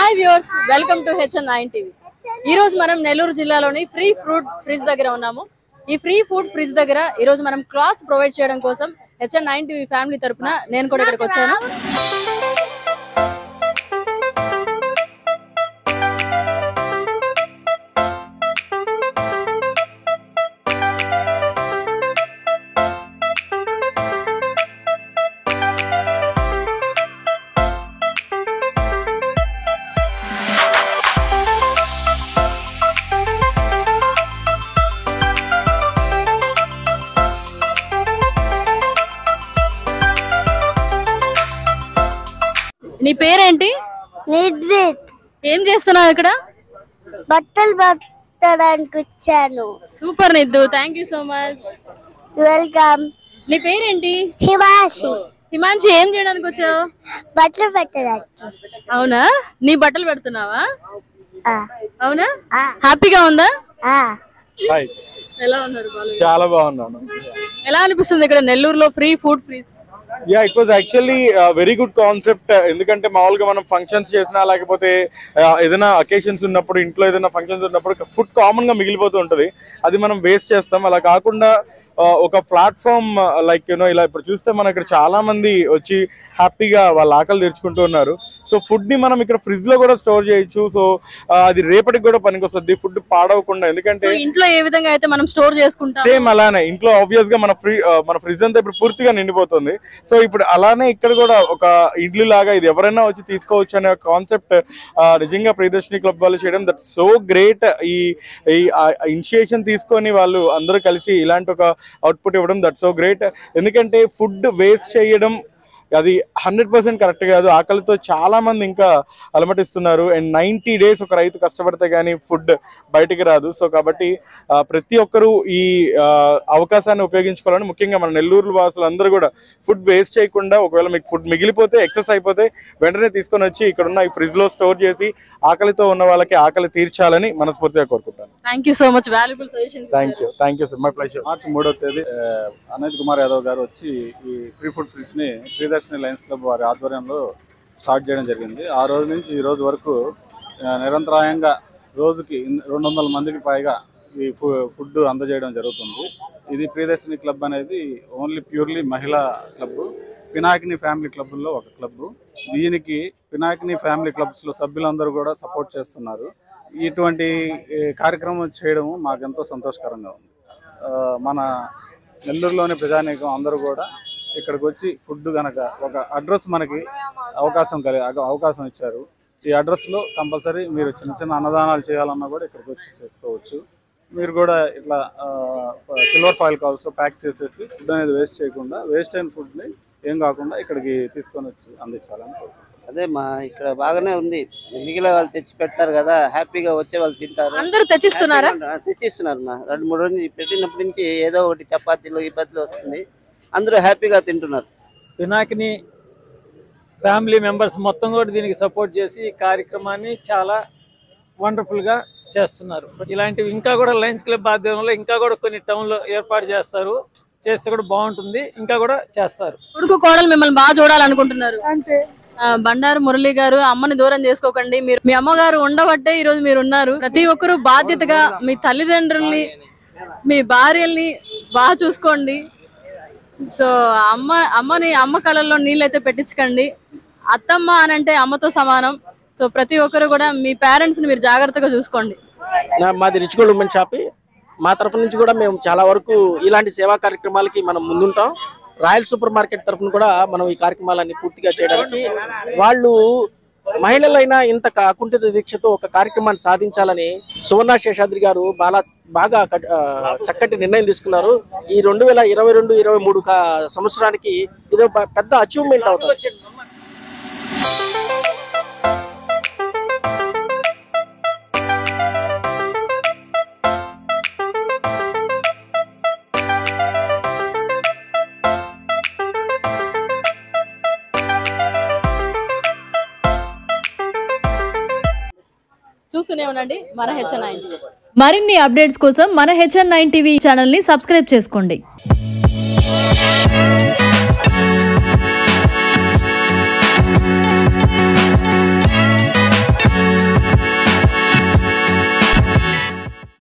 Hi viewers welcome to HN nine TV ఈ రోజు మనం నెల్లూరు జిల్లాలోని ఫ్రీ ఫ్రూట్ ఫ్రిడ్జ్ దగ్గర ఉన్నాము ఈ ఫ్రీ ఫుడ్ ఫ్రిడ్జ్ దగ్గర ఈ రోజు మనం క్లాస్ ప్రొవైడ్ చేయడం కోసం హెచ్ఎన్ నైన్ టీవీ ఫ్యామిలీ తరపున నేను కూడా ఇక్కడికి వచ్చాను నీ పేరేంటి నిద్రిత్ ఏం చేస్తున్నావు ఇక్కడ బట్టలు పట్టడానికి వచ్చాను సూపర్ నిద్దు thank you so much welcome నీ పేరేంటి హిమాషి హిమాంశి ఏం చేయడానికి వచ్చావు బట్టలు పెట్టడానికి అవునా నీ బట్టలు పెడుతున్నావా ఆ, అవునా ఆ, హ్యాపీగా ఉందా ఆ. హాయ్ ఎలా ఉన్నారు బాలు చాలా బాగున్నాను ఎలా అనిపిస్తుంది ఇక్కడ నెల్లూరులో ఫ్రీ ఫుడ్ ఫ్రీస్ yeah it was actually very good concept ఎందుకంటే మామూలుగా మనం ఫంక్షన్స్ చేసినా లేకపోతే uh, ఏదైనా అకేషన్స్ ఉన్నప్పుడు ఇంట్లో ఏదైనా ఫంక్షన్స్ ఉన్నప్పుడు ఫుడ్ కామన్ గా మిగిలిపోతూ ఉంటుంది అది మనం వేస్ట్ చేస్తాం అలా కాకుండా uh, ఒక ప్లాట్ఫామ్ లైక్ యూనో ఇలా ఇప్పుడు చూస్తే మనం ఇక్కడ చాలా మంది వచ్చి హ్యాపీగా వాళ్ళ ఆకలి తెరుచుకుంటూ ఉన్నారు సో ఫుడ్ ని మనం ఇక్కడ ఫ్రిడ్జ్ లో కూడా స్టోర్ చేయొచ్చు సో అది రేపటికి కూడా పనికొస్తుంది ఫుడ్ పాడవకుండా ఎందుకంటే సో ఇంట్లో ఏ విధంగా అయితే మనం స్టోర్ చేసుకుంటాం సేమ్ అలానే ఇంట్లో ఆబ్వియస్ గా మన ఫ్రీ మన ఫ్రిడ్జ్ అంతా ఇప్పుడు పూర్తిగా నిండిపోతుంది సో ఇప్పుడు అలానే ఇక్కడ కూడా ఒక ఇడ్లీ లాగా ఇది ఎవరైనా వచ్చి తీసుకోవచ్చు అనే కాన్సెప్ట్ నిజంగా ప్రియదర్శిని క్లబ్ వాళ్ళు చేయడం దట్ సో గ్రేట్ ఈ ఇనిషియేషన్ తీసుకొని వాళ్ళు అందరూ కలిసి ఇలాంటి ఒక అవుట్పుట్ ఇవ్వడం దట్ సో గ్రేట్ ఎందుకంటే ఫుడ్ వేస్ట్ చేయడం అది హండ్రెడ్ పర్సెంట్ కరెక్ట్ కాదు ఆకలితో చాలా మంది ఇంకా అలమటిస్తున్నారు అండ్ నైంటీ డేస్ ఒక రైతు కష్టపడితే కానీ ఫుడ్ బయటికి రాదు సో కాబట్టి ఆ, ప్రతి ఒక్కరూ ఈ ఆ, అవకాశాన్ని ఉపయోగించుకోవాలని ముఖ్యంగా మన నెల్లూరు వాసులు అందరూ కూడా ఫుడ్ వేస్ట్ చేయకుండా ఒకవేళ మీకు ఫుడ్ మిగిలిపోతే ఎక్సెస్ అయిపోతే వెంటనే తీసుకొని వచ్చి ఇక్కడ ఉన్న ఈ ఫ్రిడ్జ్ లో స్టోర్ చేసి ఆకలితో ఉన్న వాళ్ళకి ఆకలి తీర్చాలని మనస్ఫూర్తిగా కోరుకుంటాను thank you so much valuable suggestions thank you thank you sir my pleasure మార్చి మూడో తేదీ ఆ, అనిల్ కుమార్ యాదవ్ గారు వచ్చి ఈ ఫ్రీ ఫుడ్ ఫ్రిడ్జ్ ని శ్రీదర్శిని లయన్స్ క్లబ్ వారి ఆధ్వర్యంలో స్టార్ట్ చేయడం జరిగింది ఆ రోజు నుంచి ఈ రోజు వరకు ఆ, నిరంతరాయంగా రోజుకి ఇన్- రెండు వందల మందికి పైగా ఈ ఫు- ఫుడ్ అందజేయడం జరుగుతుంది ఇది ప్రియదర్శిని క్లబ్ అనేది ఓన్లీ ప్యూర్లీ మహిళా క్లబ్ పినాకిని ఫ్యామిలీ క్లబ్లో ఒక క్లబ్ దీనికి పినాకిని ఫ్యామిలీ క్లబ్స్లో సభ్యులందరూ కూడా సపోర్ట్ చేస్తున్నారు ఇటువంటి ఏ, కార్యక్రమం చేయడం మాకెంతో సంతోషకరంగా ఉంది ఆ, మన నెల్లూరులోని ప్రజానీకం అందరూ కూడా ఇక్కడికి వచ్చి ఫుడ్ గనక ఒక అడ్రస్ మనకి అవకాశం కలిగి అవకాశం ఇచ్చారు ఈ అడ్రస్లో కంపల్సరీ మీరు చిన్న చిన్న అన్నదానాలు చేయాలన్నా కూడా ఇక్కడికి వచ్చి చేసుకోవచ్చు మీరు కూడా ఇట్లా సిల్వర్ ఫాయిల్ కవర్స్ ప్యాక్ చేసేసి ఫుడ్ అనేది వేస్ట్ చేయకుండా వేస్ట్ అయిన ఫుడ్ని ఏం కాకుండా ఇక్కడికి తీసుకొని వచ్చి అందించాలని కోరుకుంటున్నాను అదే మా ఇక్కడ బాగానే ఉంది మిగిలిన వాళ్ళు తెచ్చి పెడతారు కదా హ్యాపీగా వచ్చే వాళ్ళు తింటారు అందరూ తెచ్చిస్తున్నారా హ్యాపీగా ఉంటారు. తెచ్చిస్తున్నారు మా రెండు మూడు రోజులు పెట్టినప్పటి నుంచి ఏదో ఒకటి చపాతీలు ఇబ్బందులు వస్తుంది అందరూ హ్యాపీగా తింటున్నారు పినాకిని ఫ్యామిలీ మెంబర్స్ మొత్తం కూడా దీనికి సపోర్ట్ చేసి ఈ కార్యక్రమాన్ని చాలా వండర్ఫుల్గా చేస్తున్నారు ఇలాంటివి ఇంకా కూడా లయన్స్ క్లబ్ ఆధ్వర్యంలో ఇంకా కూడా కొన్ని టౌన్లో ఏర్పాటు చేస్తారు చేస్తే కూడా బాగుంటుంది ఇంకా కూడా చేస్తారు కొడుకు కోడలు మిమ్మల్ని బాగా చూడాలనుకుంటున్నారు ఆ, బండారు మురళి గారు అమ్మని దూరం చేసుకోకండి మీరు మీ అమ్మగారు ఉండబట్టే ఈ రోజు మీరు ఉన్నారు ప్రతి ఒక్కరూ బాధ్యతగా మీ తల్లిదండ్రుల్ని మీ భార్యల్ని బాగా చూసుకోండి సో అమ్మ అమ్మని అమ్మ కళల్లో నీళ్ళైతే పెట్టించకండి అత్తమ్మ అని అంటే అమ్మతో సమానం సో ప్రతి ఒక్కరు కూడా మీ పేరెంట్స్ ని మీరు జాగ్రత్తగా చూసుకోండి నా- మాది రిచ్గోల్డ్ ఉమెన్ షాప్ మా తరఫు నుంచి కూడా మేము చాలా వరకు ఇలాంటి సేవా కార్యక్రమాలకి మనం ముందుంటాం రాయల్ సూపర్ మార్కెట్ తరఫున కూడా మనం ఈ కార్యక్రమాలన్నీ పూర్తిగా చేయడానికి వాళ్ళు మహిళలైనా ఇంత క- అకుంఠిత దీక్షతో ఒక కార్యక్రమాన్ని సాధించాలని సువర్ణ శేషాద్రి గారు బాగా బాగా కట్- ఆ, చక్కటి నిర్ణయం తీసుకున్నారు ఈ రెండు వేల ఇరవై రెండు ఇరవై మూడు సంవత్సరానికి ఇది ఒక పెద్ద అచీవ్మెంట్ అవుతుంది చూస్తూనే ఉండండి మన హెచ్ఎన్ నైన్ మరిన్ని అప్డేట్స్ కోసం మన హెచ్ఎన్ నైన్ టీవీ ఛానల్ని సబ్స్క్రైబ్ చేసుకోండి